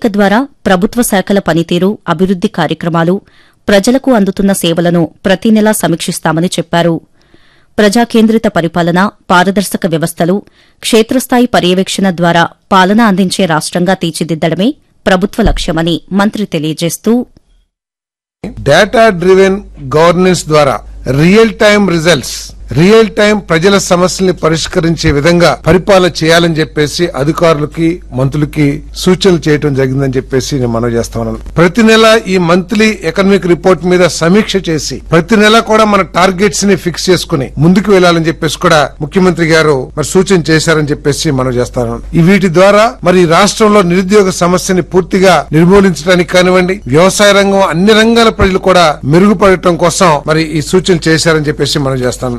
వేదిక ద్వారా ప్రభుత్వ శాఖల పనితీరు అభివృద్ది కార్యక్రమాలు ప్రజలకు అందుతున్న సేవలను ప్రతి నెలా సమీక్షిస్తామని చెప్పారు ప్రజాకేంద్రిత పరిపాలన పారదర్శక వ్యవస్థలు క్షేత్రస్థాయి పర్యవేక్షణ ద్వారా పాలన అందించే రాష్టంగా తీర్చిదిద్దడమే ప్రభుత్వ లక్ష్యమని మంత్రి తెలియజేస్తూ డేటా డ్రివెన్ గవర్నెన్స్ ద్వారా real time results real time ప్రజల సమస్యల్ని పరిష్కరించే విధంగా పరిపాలన చేయాలని చెప్పేసి అధికారులకి మంత్రులకి సూచనలు చేయడం జరిగిందని చెప్పేసి నేను మనవి చేస్తా ఉన్నాను ప్రతి నెల ఈ మంత్లీ ఎకనామిక్ రిపోర్ట్ మీద సమీక్ష చేసి ప్రతి నెల కూడా మన టార్గెట్స్ ని ఫిక్స్ చేసుకుని ముందుకు వెళ్లాలని చెప్పేసి కూడా ముఖ్యమంత్రి గారు మరి సూచన చేశారని చెప్పేసి మనం చేస్తాను ఈ వీటి ద్వారా మరి ఈ రాష్ట్రంలో నిరుద్యోగ సమస్యని పూర్తిగా నిర్మూలించడానికి కానివ్వండి వ్యవసాయ రంగం అన్ని రంగాల ప్రజలు కూడా మెరుగుపడటం కోసం మరి ఈ సూచనలు చేశారని చెప్పేసి మనం చేస్తాను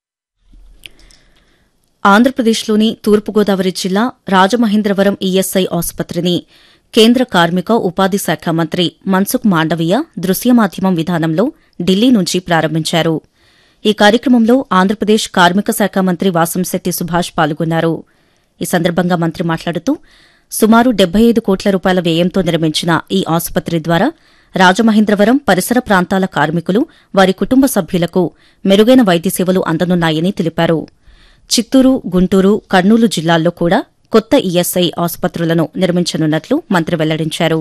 ఆంధ్రప్రదేశ్లోని తూర్పుగోదావరి జిల్లా రాజమహేంద్రవరం ఈఎస్ఐ ఆసుపత్రిని కేంద్ర కార్మిక ఉపాధి శాఖ మంత్రి మన్సుఖ్ మాండవీయ దృశ్య మాధ్యమం విధానంలో ఢిల్లీ నుంచి ప్రారంభించారు ఈ కార్యక్రమంలో ఆంధ్రప్రదేశ్ కార్మిక శాఖ మంత్రి వాసంశెట్టి సుభాష్ పాల్గొన్నారు ఈ సందర్భంగా మంత్రి మాట్లాడుతూ సుమారు డెబ్బై ఐదు కోట్ల రూపాయల వ్యయంతో నిర్మించిన ఈ ఆసుపత్రి ద్వారా రాజమహేంద్రవరం పరిసర ప్రాంతాల కార్మికులు వారి కుటుంబ సభ్యులకు మెరుగైన వైద్య సేవలు అందనున్నాయని తెలిపారు చిత్తూరు గుంటూరు కర్నూలు జిల్లాల్లో కూడా కొత్త ఈఎస్ఐ ఆసుపత్రులను నిర్మించనున్నట్లు మంత్రి వెల్లడించారు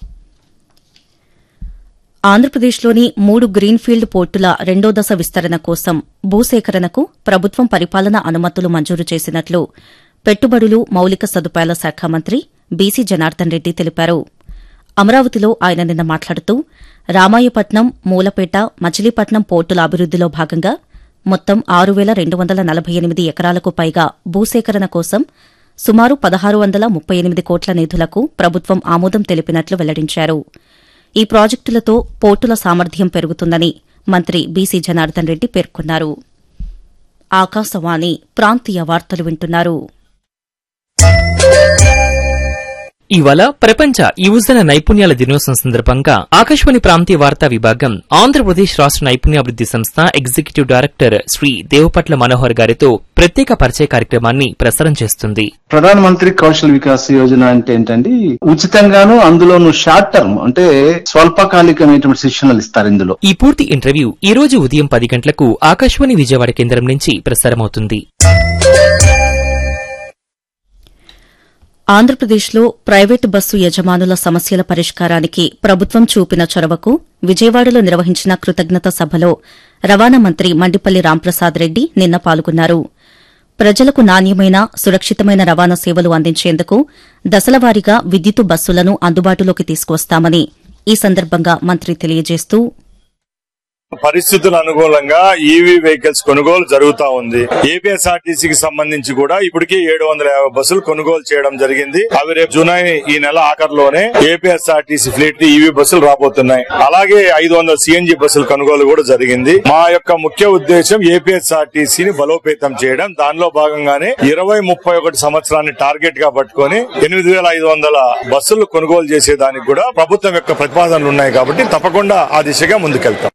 ఆంధ్రప్రదేశ్లోని మూడు గ్రీన్ఫీల్డ్ పోర్టుల రెండో దశ విస్తరణ కోసం భూసేకరణకు ప్రభుత్వం పరిపాలన అనుమతులు మంజూరు చేసినట్లు పెట్టుబడులు మౌలిక సదుపాయాల శాఖ మంత్రి బీసీ జనార్దన్ రెడ్డి తెలిపారు అమరావతిలో ఆయన నిన్న మాట్లాడుతూ రామాయపట్నం మూలపేట మచిలీపట్నం పోర్టుల అభివృద్దిలో భాగంగా మొత్తం ఆరు వేల రెండు వందల నలభై ఎనిమిది ఎకరాలకు పైగా భూసేకరణ కోసం సుమారు పదహారు వందల ముప్పై ఎనిమిది కోట్ల నిధులకు ప్రభుత్వం ఆమోదం తెలిపినట్లు వెల్లడించారు ఈ ప్రాజెక్టులతో పోర్టుల సామర్థ్యం పెరుగుతుందని మంత్రి బీసీ జనార్దన్ రెడ్డి పేర్కొన్నారు ఆకాశవాణి ప్రాంతీయ వార్తలు వింటున్నారు ఇవాళ ప్రపంచ యువజన నైపుణ్యాల దినోత్సవం సందర్భంగా ఆకాశవాణి ప్రాంతీయ వార్తా విభాగం ఆంధ్రప్రదేశ్ రాష్ట నైపుణ్యాభివృద్ది సంస్థ ఎగ్జిక్యూటివ్ డైరెక్టర్ శ్రీ దేవపట్ల మనోహర్ గారితో ప్రత్యేక పరిచయ కార్యక్రమాన్ని ప్రసారం చేస్తుంది ప్రధాన మంత్రి కౌశల్ వికాస్ యోజన అంటే ఏంటండి ఉచితంగాను అందులోను షార్ట్ టర్మ్ అంటే స్వల్పకాలికమైనటువంటి శిక్షణలు ఇస్తారు ఇందులో ఈ పూర్తి ఇంటర్వ్యూ ఈ రోజు ఉదయం పది గంటలకు ఆకాశవాణి విజయవాడ కేంద్రం నుంచి ప్రసారమవుతుంది ఆంధ్రప్రదేశ్లో ప్రైవేటు బస్సు యజమానుల సమస్యల పరిష్కారానికి ప్రభుత్వం చూపిన చొరవకు విజయవాడలో నిర్వహించిన కృతజ్ఞత సభలో రవాణా మంత్రి మండిపల్లి రాంప్రసాద్ రెడ్డి నిన్న పాల్గొన్నారు ప్రజలకు నాణ్యమైన సురక్షితమైన రవాణా సేవలు అందించేందుకు దశలవారీగా విద్యుత్ బస్సులను అందుబాటులోకి తీసుకువస్తామని ఈ సందర్భంగా మంత్రి తెలియజేస్తూ పరిస్థితుల అనుకూలంగా ఈవీ వెహికల్స్ కొనుగోలు జరుగుతా ఉంది ఏపీఎస్ఆర్టీసీకి సంబంధించి కూడా ఇప్పటికీ ఏడు వందల యాభై బస్సులు కొనుగోలు చేయడం జరిగింది అవి రేపు జూలై ఈ నెల ఆఖరిలోనే ఏపీఎస్ఆర్టీసీ ఫ్లీట్ కి ఈవీ బస్సులు రాబోతున్నాయి అలాగే ఐదు వందల సిఎన్జి బస్సులు కొనుగోలు కూడా జరిగింది మా యొక్క ముఖ్య ఉద్దేశం ఏపీఎస్ఆర్టీసీని బలోపేతం చేయడం దానిలో భాగంగానే ఇరవై ముప్పై ఒకటి సంవత్సరాన్ని టార్గెట్ గా పట్టుకొని ఎనిమిది వేల ఐదు వందల బస్సులు కొనుగోలు చేసేదానికి కూడా ప్రభుత్వం యొక్క ప్రతిపాదనలు ఉన్నాయి కాబట్టి తప్పకుండా ఆ దిశగా ముందుకెళ్తాం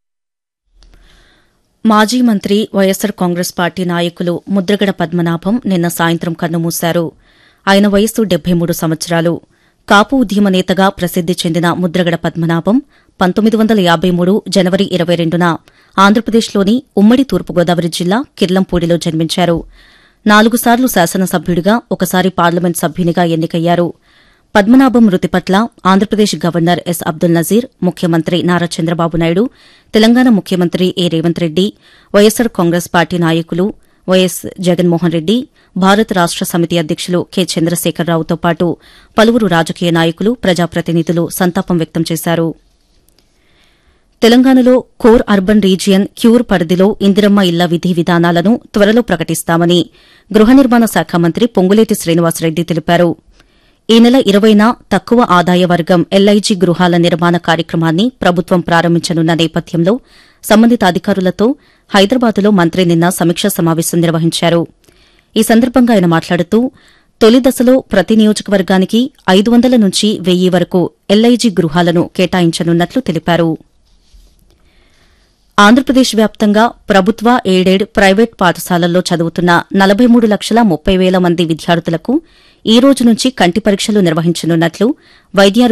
మాజీ మంత్రి వైఎస్సార్ కాంగ్రెస్ పార్టీ నాయకులు ముద్రగడ పద్మనాభం నిన్న సాయంత్రం కన్నుమూశారు ఆయన వయస్సు డెబ్బై మూడు సంవత్సరాలు కాపు ఉద్యమ నేతగా ప్రసిద్ది చెందిన ముద్రగడ పద్మనాభం పంతొమ్మిది వందల యాబై మూడు జనవరి ఇరవై రెండున ఆంధ్రప్రదేశ్లోని ఉమ్మడి తూర్పుగోదావరి జిల్లా కిర్లంపూడిలో జన్మించారు నాలుగు సార్లు శాసనసభ్యుడిగా ఒకసారి పార్లమెంట్ సభ్యునిగా ఎన్నికయ్యారు పద్మనాభం మృతి పట్ల ఆంధ్రప్రదేశ్ గవర్నర్ ఎస్ అబ్దుల్ నజీర్ ముఖ్యమంత్రి నారా చంద్రబాబు నాయుడు తెలంగాణ ముఖ్యమంత్రి A Revanth Reddy YSR Congress party నాయకులు వైఎస్ జగన్మోహన్ రెడ్డి భారత రాష్ట సమితి అధ్యకులు కె చంద్రశేఖరరావుతో పాటు పలువురు రాజకీయ నాయకులు ప్రజాప్రతినిధులు సంతాపం వ్యక్తం చేశారు తెలంగాణలో కోర్ అర్బన్ రీజియన్ క్యూర్ పరిధిలో ఇందిరమ్మ ఇళ్ల విధి విధానాలను త్వరలో ప్రకటిస్తామని గృహ నిర్మాణ శాఖ మంత్రి పొంగులేటి శ్రీనివాసరెడ్డి తెలిపారు ఈ నెల ఇరవైన తక్కువ ఆదాయ వర్గం ఎల్ఐజీ గృహాల నిర్మాణ కార్యక్రమాన్ని ప్రభుత్వం ప్రారంభించనున్న నేపథ్యంలో సంబంధిత అధికారులతో హైదరాబాద్లో మంత్రి నిన్న సమీక్షా సమావేశం నిర్వహించారు ఈ సందర్భంగా ఆయన మాట్లాడుతూ తొలి దశలో ప్రతి నియోజకవర్గానికి ఐదు వందల నుంచి వెయ్యి వరకు ఎల్ఐజీ గృహాలను కేటాయించనున్నట్లు తెలిపారు ఆంధ్రప్రదేశ్ వ్యాప్తంగా ప్రభుత్వ ఎయిడెడ్ ప్రైవేట్ పాఠశాలల్లో చదువుతున్న నలభై మూడు లక్షల ముప్పై వేల మంది విద్యార్థులకు ఈ రోజు నుంచి కంటి పరీక్షలు నిర్వహించనున్నట్లు వైద్య